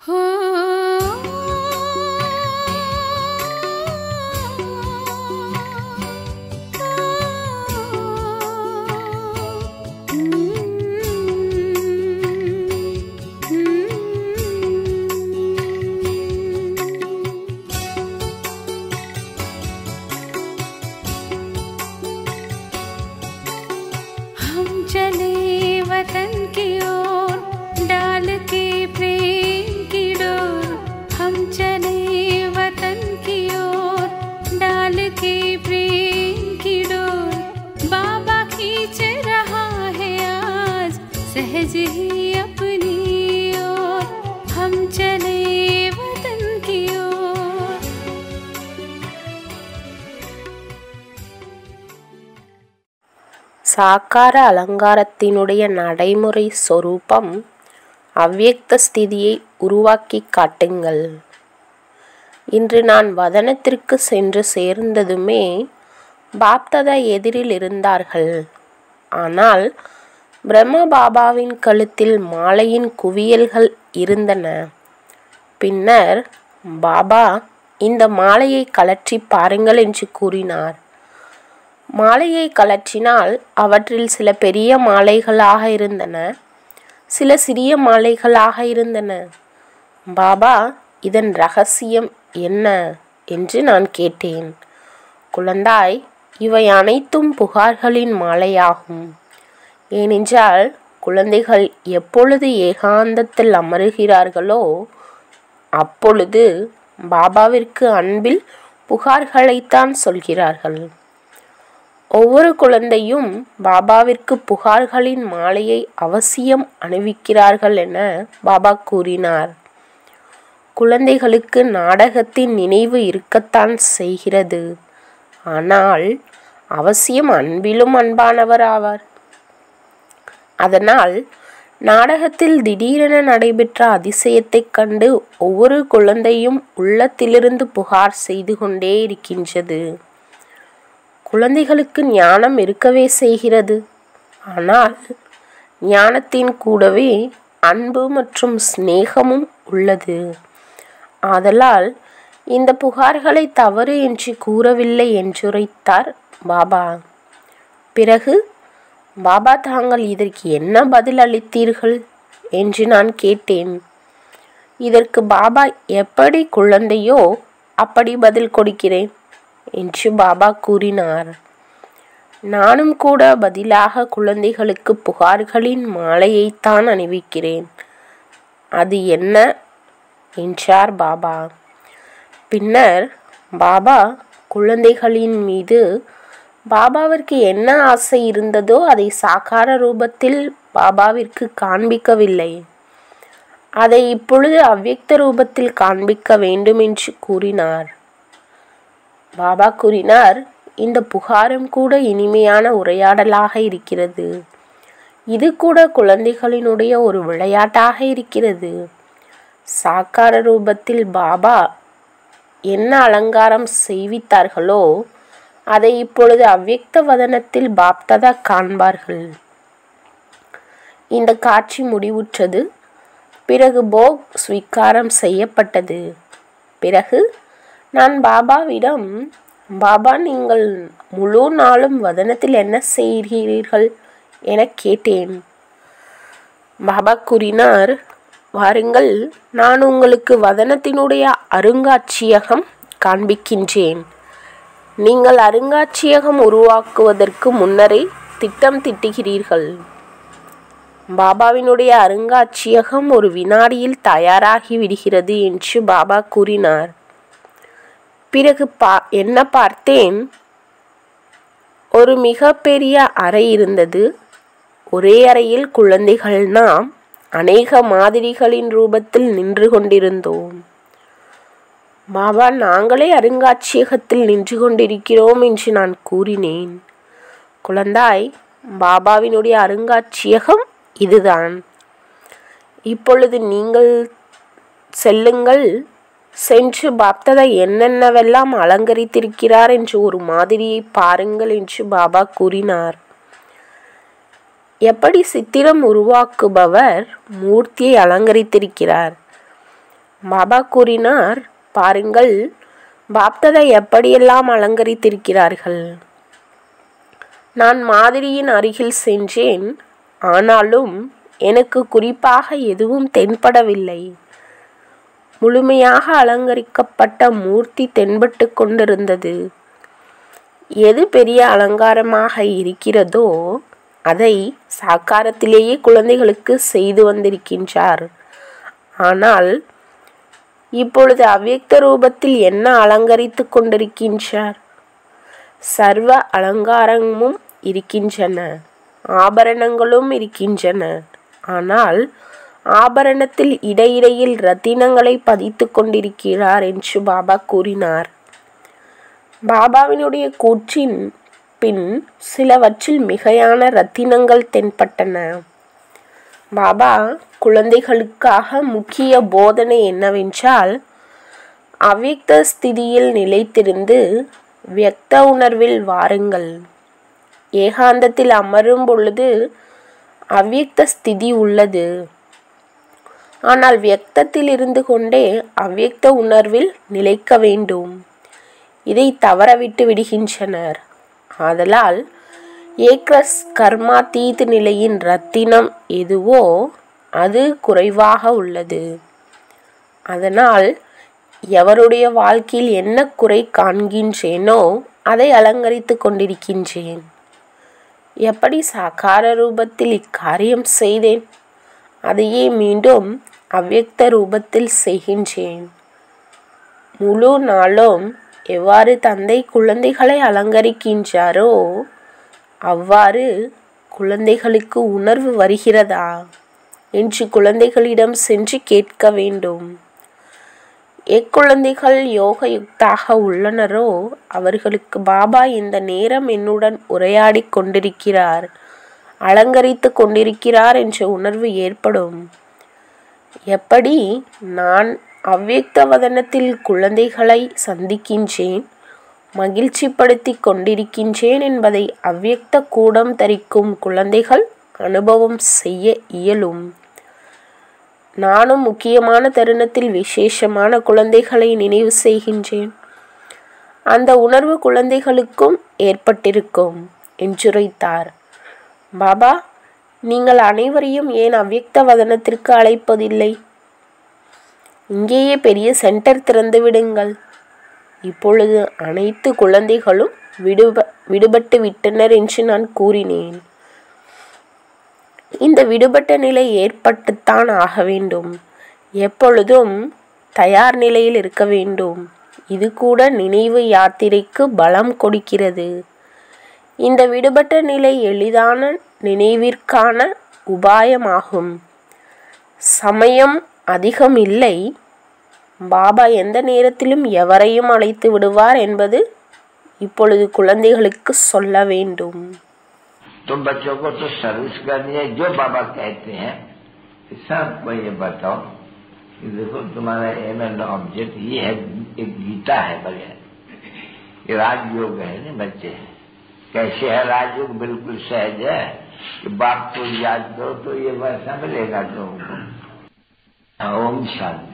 हम चले वतन की ओर डाल के प्रेम की डोर हम चले वतन की ओर डाल के प्रेम की डोर बाबा खींच रहा है आज सहज ही अपनी ओर हम चले वतन की ओर சாக்கார அலங்காரத்தினுடைய நடைமுறை சொரூபம் அவ்யக்த ஸ்திதியை உருவாக்கிக் காட்டுங்கள் இன்று நான் வதனத்திற்கு சென்று சேர்ந்ததுமே பாப்ததா எதிரில் இருந்தார்கள் ஆனால் பிரம்ம பாபாவின் கழுத்தில் மாலையின் குவியல்கள் இருந்தன பின்னர் பாபா இந்த மாலையை கழற்றி பாருங்கள் என்று கூறினார் மாலையை கழற்றினால் அவற்றில் சில பெரிய மாலைகளாக இருந்தன சில சிறிய மாலைகளாக இருந்தன பாபா இதன் ரகசியம் என்ன என்று நான் கேட்டேன் குழந்தாய் இவை அனைத்தும் புகார்களின் மாலையாகும் ஏனென்றால் குழந்தைகள் எப்பொழுது ஏகாந்தத்தில் அமருகிறார்களோ அப்பொழுது பாபாவிற்கு அன்பில் புகார்களைத்தான் சொல்கிறார்கள் ஒவ்வொரு குழந்தையும் பாபாவிற்கு புகார்களின் மாலையை அவசியம் அணிவிக்கிறார்கள் என பாபா கூறினார் குழந்தைகளுக்கு நாடகத்தின் நினைவு இருக்கத்தான் செய்கிறது ஆனால் அவசியம் அன்பிலும் அன்பானவர் ஆவார் அதனால் நாடகத்தில் திடீரென நடைபெற்ற அதிசயத்தைக் கண்டு ஒவ்வொரு குழந்தையும் உள்ளத்திலிருந்து புகார் செய்து கொண்டே இருக்கின்றது குழந்தைகளுக்கு ஞானம் இருக்கவே செய்கிறது ஆனால் ஞானத்தின் கூடவே அன்பு மற்றும் சிநேகமும் உள்ளது ஆதலால் இந்த புகார்களை தவறு என்று கூறவில்லை என்றுரைத்தார் பாபா பிறகு பாபா தாங்கள் இதற்கு என்ன பதில் அளித்தீர்கள் என்று நான் கேட்டேன் இதற்கு பாபா எப்படி குழந்தையோ அப்படி பதில் கொடுக்கிறேன் என்று பாபா கூறினார் நானும் கூட பதிலாக குழந்தைகளுக்கு புகார்களின் மாலையைத்தான் அணிவிக்கிறேன் அது என்ன என்றார் பாபா பின்னர் பாபா குழந்தைகளின் மீது பாபாவிற்கு என்ன ஆசை இருந்ததோ அதை சாக்கார ரூபத்தில் பாபாவிற்கு காண்பிக்கவில்லை அதை இப்பொழுது அவ்யக்த ரூபத்தில் காண்பிக்க வேண்டும் என்று கூறினார் பாபா கூறினார் இந்த புகாரும் கூட இனிமையான உரையாடலாக இருக்கிறது இது கூட குழந்தைகளினுடைய ஒரு விளையாட்டாக இருக்கிறது சாக்கார ரூபத்தில் பாபா என்ன அலங்காரம் செய்வித்தார்களோ அதை இப்பொழுது அவ்யக்த வதனத்தில் பாப்ததா காண்பார்கள் இந்த காட்சி முடிவுற்றது பிறகு போக் ஸ்வீகாரம் செய்யப்பட்டது பிறகு நான் பாபாவிடம் பாபா நீங்கள் முழு நாளும் வதனத்தில் என்ன செய்கிறீர்கள் என கேட்டேன் பாபா கூறினார் வாருங்கள் நான் உங்களுக்கு வதனத்தினுடைய அருங்காட்சியகம் காண்பிக்கின்றேன் நீங்கள் அருங்காட்சியகம் உருவாக்குவதற்கு முன்னரே திட்டம் திட்டுகிறீர்கள் பாபாவினுடைய அருங்காட்சியகம் ஒரு வினாடியில் தயாராகி விடுகிறது என்று பாபா கூறினார் பிறகு பா என்ன பார்த்தேன் ஒரு மிகப்பெரிய அறை இருந்தது ஒரே அறையில் குழந்தைகள் நாம் அநேக மாதிரிகளின் ரூபத்தில் நின்று கொண்டிருந்தோம் பாபா நாங்களே அருங்காட்சியகத்தில் நின்று கொண்டிருக்கிறோம் என்று நான் கூறினேன் குழந்தாய் பாபாவினுடைய அருங்காட்சியகம் இதுதான் இப்பொழுது நீங்கள் செல்லுங்கள் சென்று பாப்ததா என்னென்னவெல்லாம் அலங்கரித்திருக்கிறார் என்று ஒரு மாதிரியை பாருங்கள் என்று பாபா கூறினார் எப்படி சித்திரம் உருவாக்குபவர் மூர்த்தியை அலங்கரித்திருக்கிறார் பாபா கூறினார் பாருங்கள் பாப்ததா எப்படியெல்லாம் அலங்கரித்திருக்கிறார்கள் நான் மாதிரியின் அருகில் சென்றேன் ஆனாலும் எனக்கு குறிப்பாக எதுவும் தென்படவில்லை முழுமையாக அலங்கரிக்கப்பட்ட மூர்த்தி தென்பட்டு கொண்டிருந்தது எது பெரிய அலங்காரமாக இருக்கிறதோ அதை சாக்காரத்திலேயே குழந்தைகளுக்கு செய்து வந்திருக்கின்றார் ஆனால் இப்பொழுது அவ்யக்த ரூபத்தில் என்ன அலங்கரித்து கொண்டிருக்கின்றார் சர்வ அலங்காரமும் இருக்கின்றன ஆபரணங்களும் இருக்கின்றன ஆனால் ஆபரணத்தில் இடையிடையில் ரத்தினங்களை பதித்து கொண்டிருக்கிறார் என்று பாபா கூறினார் பாபாவினுடைய கூற்றின் பின் சிலவற்றில் மிகையான ரத்தினங்கள் தென்பட்டன பாபா குழந்தைகளுக்காக முக்கிய போதனை என்னவென்றால் அவ்யக்த ஸ்திதியில் நிலைத்திருந்து வியக்த உணர்வில் வாருங்கள் ஏகாந்தத்தில் அமரும் பொழுது அவ்யக்த ஸ்திதி உள்ளது ஆனால் வியக்தத்தில் இருந்து கொண்டே அவ்யக்த உணர்வில் நிலைக்க வேண்டும் இதை தவறவிட்டு விடுகின்றனர் ஆதலால் ஏக்ரஸ் கர்மாதீத் நிலையின் ரத்தினம் எதுவோ அது குறைவாக உள்ளது அதனால் எவருடைய வாழ்க்கையில் என்ன குறை காண்கின்றேனோ அதை அலங்கரித்து கொண்டிருக்கின்றேன் எப்படி சாக்கார ரூபத்தில் இக்காரியம் செய்தேன் அதையே மீண்டும் அவ்யக்த ரூபத்தில் செய்கின்றேன் முழு நாளும் எவ்வாறு தந்தை குழந்தைகளை அலங்கரிக்கின்றாரோ அவ்வாறு குழந்தைகளுக்கு உணர்வு வருகிறதா என்று குழந்தைகளிடம் சென்று கேட்க வேண்டும் எக்குழந்தைகள் யோக யுக்தாக உள்ளனரோ அவர்களுக்கு பாபா இந்த நேரம் என்னுடன் உரையாடி கொண்டிருக்கிறார் அலங்கரித்து கொண்டிருக்கிறார் என்ற உணர்வு ஏற்படும் எப்படி நான் அவ்யக்த வதனத்தில் குழந்தைகளை சந்திக்கின்றேன் மகிழ்ச்சிப்படுத்தி கொண்டிருக்கின்றேன் என்பதை அவ்யக்த கூடம் தரிக்கும் குழந்தைகள் அனுபவம் செய்ய இயலும் நானும் முக்கியமான தருணத்தில் விசேஷமான குழந்தைகளை நினைவு செய்கின்றேன் அந்த உணர்வு குழந்தைகளுக்கும் ஏற்பட்டிருக்கும் என்றுரைத்தார் பாபா நீங்கள் அனைவரையும் ஏன் அவ்யக்த வதனத்திற்கு அழைப்பதில்லை இங்கேயே பெரிய சென்டர் திறந்து விடுங்கள் இப்பொழுது அனைத்து குழந்தைகளும் விடுப விடுபட்டு விட்டனர் என்று நான் கூறினேன் இந்த விடுபட்ட நிலை ஏற்பட்டுத்தான் ஆக வேண்டும் எப்பொழுதும் தயார் நிலையில் இருக்க வேண்டும் இது கூட நினைவு யாத்திரைக்கு பலம் கொடுக்கிறது இந்த விடுபட்ட நிலை எளிதான நினைவிற்கான உபாயமாகும் சமயம் அதிகம் இல்லை பாபா எந்த நேரத்திலும் எவரையும் அழைத்து விடுவார் என்பது இப்பொழுது குழந்தைகளுக்கு சொல்ல வேண்டும் तुम बच्चों को तो सर्विस करनी है जो बाबा कहते हैं कि सबको ये बताओ कि देखो तुम्हारा एम एंड ऑब्जेक्ट ये है एक गीता है बगैर ये राजयोग है ना बच्चे कैसे है राजयोग बिल्कुल सहज है कि बाप को याद करो तो ये वैसा मिलेगा तुमको ओम शांति